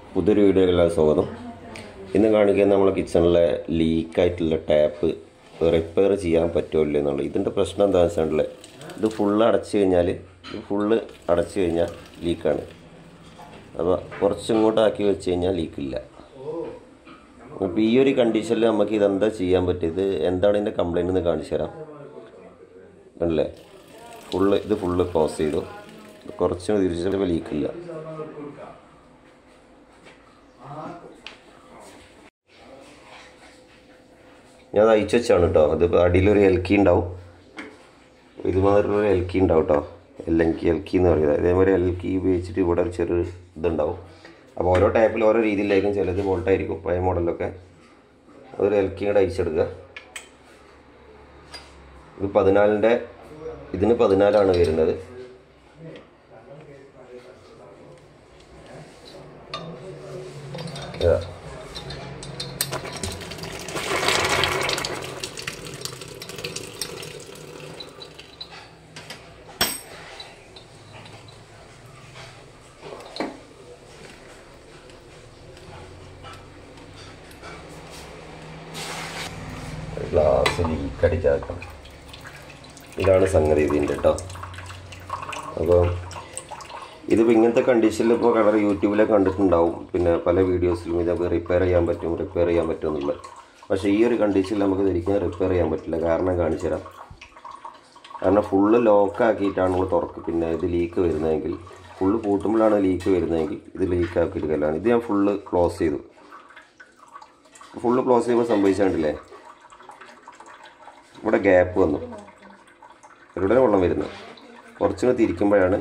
പുതിയൊരു വീഡിയോയിലുള്ള സ്വാഗതം ഇന്ന് കാണിക്കുന്നത് നമ്മളെ കിച്ചണിലെ ലീക്കായിട്ടുള്ള ടാപ്പ് റിപ്പയർ ചെയ്യാൻ പറ്റുമോ ഇല്ല എന്നുള്ളത് ഇതിൻ്റെ പ്രശ്നം എന്താണെന്ന് വെച്ചാൽ ഇത് ഫുള്ള് അടച്ചു കഴിഞ്ഞാൽ ഇത് ഫുള്ള് അടച്ചു കഴിഞ്ഞാൽ ലീക്കാണ് അപ്പോൾ കുറച്ചിങ്ങോട്ട് ആക്കി വെച്ച് കഴിഞ്ഞാൽ ലീക്കില്ല അപ്പോൾ ഈ ഒരു കണ്ടീഷനിൽ നമുക്ക് ഇതെന്താ ചെയ്യാൻ പറ്റിയത് എന്താണ് ഇതിൻ്റെ കംപ്ലൈൻറ്റ് എന്ന് കാണിച്ചു തരാം കണ്ടില്ലേ ഫുള്ള് ഇത് ഫുള്ള് ക്ലോസ് ചെയ്തു കുറച്ച് തിരിച്ചപ്പോൾ ലീക്കില്ല ഞാൻ അത് അയച്ചു വെച്ചാണ് കേട്ടോ അത് അടിയിലൊരു എൽക്കി ഉണ്ടാവും ഇതുമാതിരിയുള്ള ഒരു എൽക്കി ഉണ്ടാവും കേട്ടോ എല്ലങ്കി എൽക്കി എന്ന് പറയുന്നത് ഇതേമാതിരി എൽക്കി ഉപയോഗിച്ചിട്ട് ഇവിടെ ഒരു ചെറിയ ഇതുണ്ടാവും അപ്പോൾ ഓരോ ടൈപ്പിൽ ഓരോ രീതിയിലായിരിക്കും ചിലത് ബോൾട്ടായിരിക്കും പഴയ മോഡലൊക്കെ അതൊരു എൽക്കി കൂടെ അയച്ചെടുക്കുക ഇത് പതിനാലിൻ്റെ ഇതിന് പതിനാലാണ് വരുന്നത് ഇതാ ഗ്ലാസ് ലീക്കടിച്ചാക്കണം ഇതാണ് സംഗതി ഇതിൻ്റെ കേട്ടോ അപ്പോൾ ഇതിപ്പോൾ ഇങ്ങനത്തെ കണ്ടീഷനിൽ ഇപ്പോൾ കളർ യൂട്യൂബിലൊക്കെ കണ്ടിട്ടുണ്ടാവും പിന്നെ പല വീഡിയോസിലും ഇതൊക്കെ റിപ്പയർ ചെയ്യാൻ പറ്റും റിപ്പയർ ചെയ്യാൻ പറ്റും എന്നുള്ളത് പക്ഷേ ഈ ഒരു കണ്ടീഷനിൽ നമുക്ക് ശരിക്കും റിപ്പയർ ചെയ്യാൻ പറ്റില്ല കാരണം കാണിച്ചു തരാം കാരണം ഫുള്ള് ലോക്കാക്കിയിട്ടാണ് നമ്മൾ തുറക്ക് പിന്നെ ഇത് ലീക്ക് വരുന്നതെങ്കിൽ ഫുള്ള് പൂട്ടുമ്പോഴാണ് ലീക്ക് വരുന്നതെങ്കിൽ ഇത് ലീക്ക് ആക്കിയെടുക്കലാണ് ഇത് ഞാൻ ഫുള്ള് ക്ലോസ് ചെയ്തു ഫുള്ള് ക്ലോസ് ചെയ്യുമ്പോൾ സംഭവിച്ചാണ്ടില്ലേ ഇവിടെ ഗ്യാപ്പ് വന്നു ഇവിടെ വെള്ളം വരുന്നത് കുറച്ചുകൂടെ തിരിക്കുമ്പോഴാണ്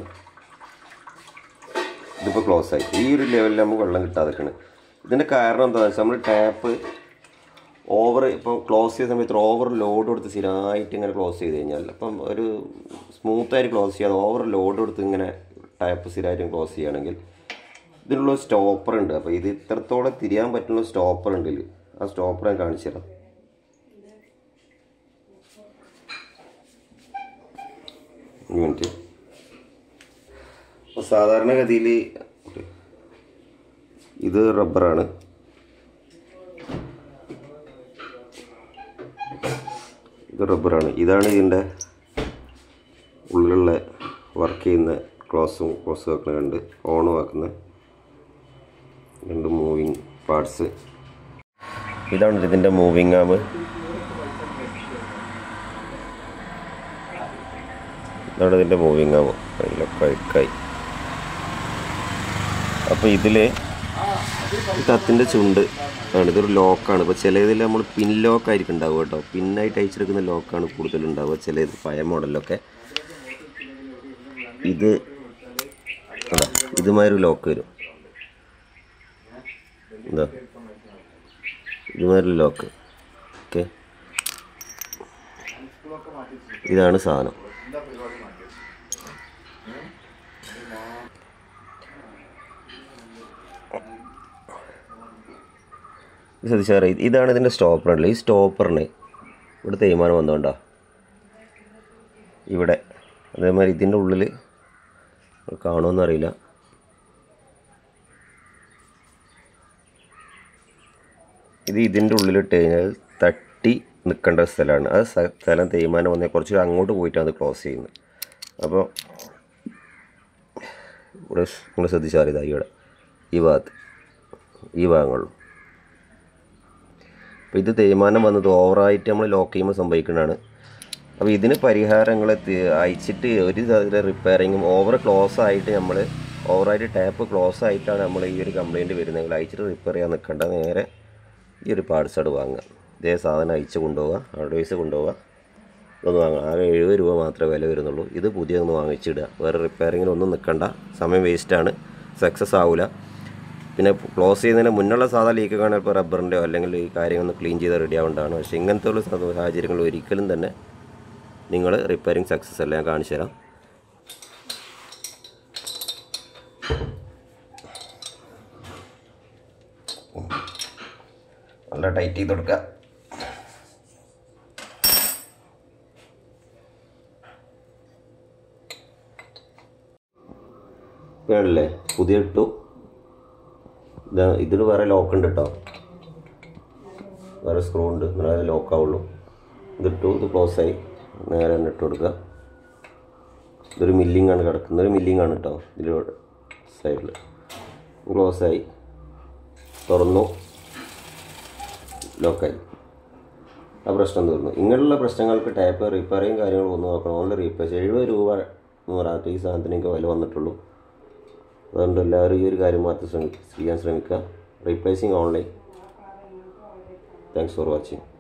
ഇതിപ്പോൾ ക്ലോസ് ആയി ഈ ഒരു ലെവലിൽ നമുക്ക് വെള്ളം കിട്ടാതെ നിൽക്കുന്നത് ഇതിൻ്റെ കാരണം എന്താണെന്ന് വെച്ചാൽ നമ്മൾ ടാപ്പ് ഓവർ ഇപ്പോൾ ക്ലോസ് ചെയ്ത സമയത്ത് ഓവർ ലോഡ് കൊടുത്ത് സ്ഥിരമായിട്ട് ഇങ്ങനെ ക്ലോസ് ചെയ്ത് കഴിഞ്ഞാൽ അപ്പം ഒരു സ്മൂത്തായിട്ട് ക്ലോസ് ചെയ്യാതെ ഓവർ ലോഡ് കൊടുത്ത് ഇങ്ങനെ ടാപ്പ് സ്ഥിരമായിട്ട് ക്ലോസ് ചെയ്യുകയാണെങ്കിൽ ഇതിനുള്ള സ്റ്റോപ്പർ ഉണ്ട് അപ്പോൾ ഇത് ഇത്രത്തോളം തിരിയാൻ പറ്റുന്ന സ്റ്റോപ്പർ ഉണ്ട് ഇതിൽ ആ സ്റ്റോപ്പർ ഞാൻ കാണിച്ചു തരാം ഒരു മിനിറ്റ് അപ്പോൾ സാധാരണഗതിയിൽ ഇത് റബ്ബറാണ് ഇത് റബ്ബറാണ് ഇതാണ് ഇതിൻ്റെ ഉള്ളിലുള്ള വർക്ക് ചെയ്യുന്ന ക്ലോസും ക്ലോസും ആക്കുന്ന രണ്ട് ഓണും ആക്കുന്ന രണ്ട് മൂവിങ് പാർട്സ് ഇതാണ് ഇതിൻ്റെ മൂവിങ് ആം ഇതാണ് ഇതിൻ്റെ മൂവിങ് ആവും അതിലൊക്കെ അഴുക്കായി അപ്പോൾ ഇതിൽ ഈ കത്തിൻ്റെ ചുണ്ട് ആണ് ഇതൊരു ലോക്കാണ് ഇപ്പോൾ ചില ഇതിൽ നമ്മൾ പിൻ ലോക്കായിരിക്കും ഉണ്ടാവുക കേട്ടോ പിന്നായിട്ട് അയച്ചെടുക്കുന്ന ലോക്കാണ് കൂടുതൽ ഉണ്ടാവുക ചില ഇത് പഴയ മോഡലൊക്കെ ഇത് അതാ ഇതുമാതിരി ഒരു ലോക്ക് വരും എന്താ ഇതുമാതിരി ലോക്ക് ഓക്കെ ഇതാണ് സാധനം ശ്രദ്ധിച്ചാൽ ഇതാണ് ഇതിൻ്റെ സ്റ്റോപ്പർ ഉള്ളത് ഈ സ്റ്റോപ്പറിന് ഇവിടെ തേയ്മാനം വന്നുകൊണ്ടോ ഇവിടെ അതേമാതിരി ഇതിൻ്റെ ഉള്ളിൽ കാണുമെന്ന് അറിയില്ല ഇത് ഇതിൻ്റെ ഉള്ളിലിട്ട് കഴിഞ്ഞാൽ തട്ടി നിൽക്കേണ്ട സ്ഥലമാണ് ആ സ്ഥ- സ്ഥലം തേയ്മാനം വന്നാൽ കുറച്ച് അങ്ങോട്ട് പോയിട്ടാണ് അത് ക്ലോസ് ചെയ്യുന്നത് അപ്പോൾ ഇവിടെ നിങ്ങൾ ശ്രദ്ധിച്ചാൽ ഇതാ ഇവിടെ ഈ ഭാഗത്ത് ഈ ഭാഗങ്ങളിലും അപ്പോൾ ഇത് തേയ്മാനം വന്നത് ഓവറായിട്ട് നമ്മൾ ലോക്ക് ചെയ്യുമ്പോൾ സംഭവിക്കുന്നതാണ് അപ്പോൾ ഇതിന് പരിഹാരങ്ങൾ അയച്ചിട്ട് ഒരു തരം റിപ്പയറിങ്ങും ഓവർ ക്ലോസ് ആയിട്ട് നമ്മൾ ഓവറായിട്ട് ടാപ്പ് ക്ലോസ് ആയിട്ടാണ് നമ്മൾ ഈ ഒരു കംപ്ലയിൻറ്റ് വരുന്നതെങ്കിൽ അയച്ചിട്ട് റിപ്പയർ ചെയ്യാൻ നിൽക്കേണ്ട നേരെ ഈ ഒരു പാർട്സ് അവിടെ വാങ്ങുക ഇതേ സാധനം അയച്ച് കൊണ്ടുപോവുക അഡ്വൈസ് കൊണ്ടുപോവുക ഇതൊന്ന് വാങ്ങുക ആകെ എഴുപത് രൂപ മാത്രമേ വില വരുന്നുള്ളൂ ഇത് പുതിയതൊന്ന് വാങ്ങിച്ചിടുക വേറെ റിപ്പയറിങ്ങിനൊന്നും നിൽക്കണ്ട സമയം വേസ്റ്റാണ് സക്സസ് ആവില്ല പിന്നെ ക്ലോസ് ചെയ്യുന്നതിന് മുന്നുള്ള സാധാ ലീക്ക് കാണാൻ ഇപ്പോൾ റബ്ബറിൻ്റെയോ അല്ലെങ്കിൽ ഈ കാര്യങ്ങളൊന്ന് ക്ലീൻ ചെയ്ത് റെഡി ആവേണ്ടതാണ് പക്ഷേ ഇങ്ങനത്തെ ഉള്ള സാ- സാഹചര്യങ്ങൾ ഒരിക്കലും തന്നെ നിങ്ങൾ റിപ്പയറിങ് സക്സസ് അല്ല ഞാൻ കാണിച്ചു തരാം നല്ല ടൈറ്റ് ചെയ്ത് കൊടുക്കുക വേണല്ലേ പുതിയ ഇട്ടു ഇതാ ഇതിൽ വേറെ ലോക്ക് ഉണ്ട് കേട്ടോ വേറെ സ്ക്രൂ ഉണ്ട് എന്നാലേ ലോക്ക് ആവുള്ളൂ ഇതിട്ടു ഇത് ക്ലോസ് ആയി നേരെ തന്നെ ഇട്ട് കൊടുക്കുക ഇതൊരു മില്ലിംഗ് ആണ് കിടക്കുന്നത് ഒരു മില്ലിംഗ് ആണ് കേട്ടോ ഇതിലൂടെ സൈഡിൽ ക്ലോസ് ആയി തുറന്നു ലോക്കായി ആ പ്രശ്നം തീർന്നു ഇങ്ങനെയുള്ള പ്രശ്നങ്ങൾക്ക് ടാപ്പ് റിപ്പയറിങ് കാര്യങ്ങളും ഒന്നും നോക്കണം ഓൺലി റീപ്ലേസ് എഴുപത് രൂപ നൂറാത്ത ഈ സാധനത്തിനൊക്കെ വില വന്നിട്ടുള്ളൂ അതുകൊണ്ട് എല്ലാവരും ഈ ഒരു കാര്യം മാത്രം ശ്രമി ചെയ്യാൻ ശ്രമിക്കുക replacing online thanks for watching